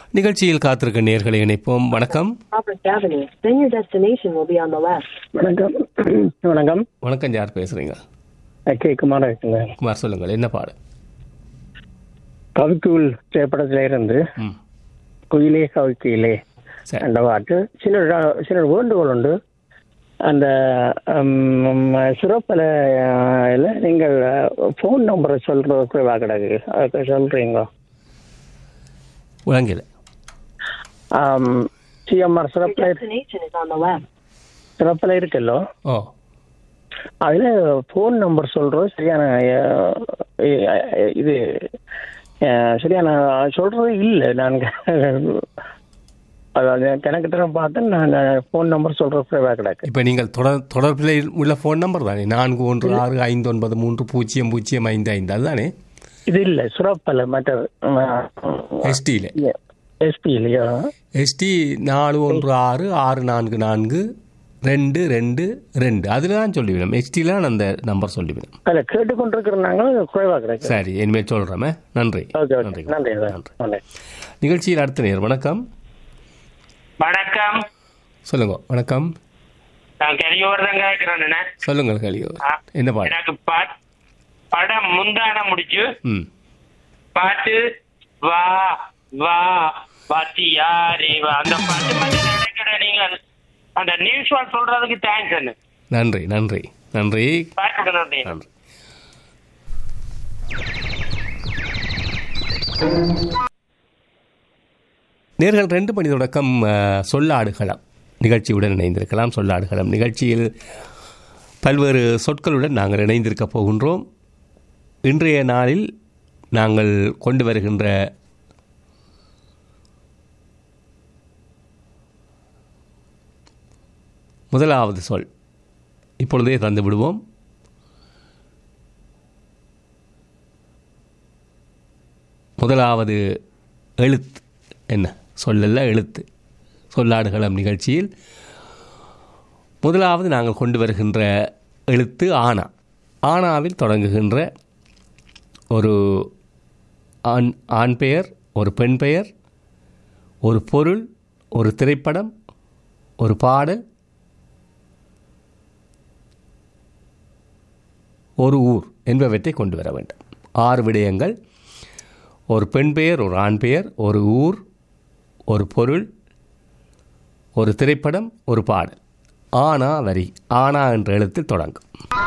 நிகழ்ச்சியில் காத்திருக்க நேர்களை இணைப்போம் வணக்கம் Albert Avenue. Then your destination will be on the left. வணக்கம் வணக்கம் வணக்கம் யார் பேசுறீங்க கே குமார் இருக்குங்க குமார் சொல்லுங்கள் என்ன பாடு கவிக்குள் திரைப்படத்துல இருந்து ம் குயிலே கவிக்குயிலே சரி அந்த பாட்டு சில சில வேண்டுகோள் உண்டு அந்த சிறப்பில் நீங்கள் ஃபோன் நம்பரை சொல்றது குறைவா கிடக்கு அதுக்கு சொல்றீங்க விளங்கல சிஎம்ஆர் Your சிறப்பில் destination is on the left. சிறப்பில் இருக்குல்லோ ஓ அதில் ஃபோன் நம்பர் சொல்றது சரியான அஹ், அஹ், இது அஹ், சரியான சொல்றது இல்லை நான் அதாவது கணக்கிட்ட பார்த்தேன் நான் ஃபோன் நம்பர் சொல்றது குறைவா கிடக்கு இப்போ நீங்கள் தொடர் தொடர்பில் உள்ள ஃபோன் நம்பர் தானே நான்கு ஒன்று ஆறு ஐந்து ஒன்பது மூன்று பூஜ்ஜியம் பூஜ்ஜியம் ஐந்து ஐந்து அதுதானே இது இல்லை சுரப்பல் மற்ற எஸ்டியில் எஸ்பி இல்லையா எஸ்டி நாலு ஒன்று ஆறு ஆறு நான்கு நான்கு ரெண்டு ரெண்டு ரெண்டு அதில் தான் சொல்லிவிடும் எஸ்டியில் நான் அந்த நம்பர் சொல்லிவிடும் அதில் கேட்டுக்கொண்டிருக்கிறனாங்க குறைவா கிடக்கு சரி இனிமேல் சொல்கிறேமே நன்றி ஓகே ஓகே நன்றி நன்றி நன்றி நன்றி நிகழ்ச்சியில் அடுத்த நேர் வணக்கம் வணக்கம் சொல்லுங்க வணக்கம் நான் கரியோர்தான் கேட்கிறேன் சொல்லுங்கள் கலியோ என்ன பாடு எனக்கு பாட் படம் முந்தான முடிச்சு ம் பாட்டு வா வா பாத்தியாரே வா அந்த பாட்டு மட்டும் நினைக்கிற நீங்க அந்த நியூஸ் சொல்றதுக்கு தேங்க்ஸ் என்ன நன்றி நன்றி நன்றி பாட்டு நன்றி நன்றி நேர்கள் ரெண்டு மணி தொடக்கம் அஹ், சொல்லாடுகளம் நிகழ்ச்சியுடன் இணைந்திருக்கலாம் சொல்லாடுகளம் நிகழ்ச்சியில் பல்வேறு சொற்களுடன் நாங்கள் இணைந்திருக்க போகின்றோம் இன்றைய நாளில் நாங்கள் கொண்டு வருகின்ற முதலாவது சொல் இப்பொழுதே தந்து விடுவோம் முதலாவது எழுத்து என்ன சொல்லல்ல எழுத்து சொல்லாடுகளம் நிகழ்ச்சியில் முதலாவது நாங்கள் கொண்டு வருகின்ற எழுத்து ஆனா ஆனாவில் தொடங்குகின்ற ஒரு ஆண் ஆண் பெயர் ஒரு பெண் பெயர் ஒரு பொருள் ஒரு திரைப்படம் ஒரு பாடல் ஒரு ஊர் என்பவற்றை கொண்டு வர வேண்டும் ஆறு விடயங்கள் ஒரு பெண் பெயர் ஒரு ஆண் பெயர் ஒரு ஊர் ஒரு பொருள் ஒரு திரைப்படம் ஒரு பாடல் ஆனா வரி ஆனா என்ற எழுத்தில் தொடங்கும்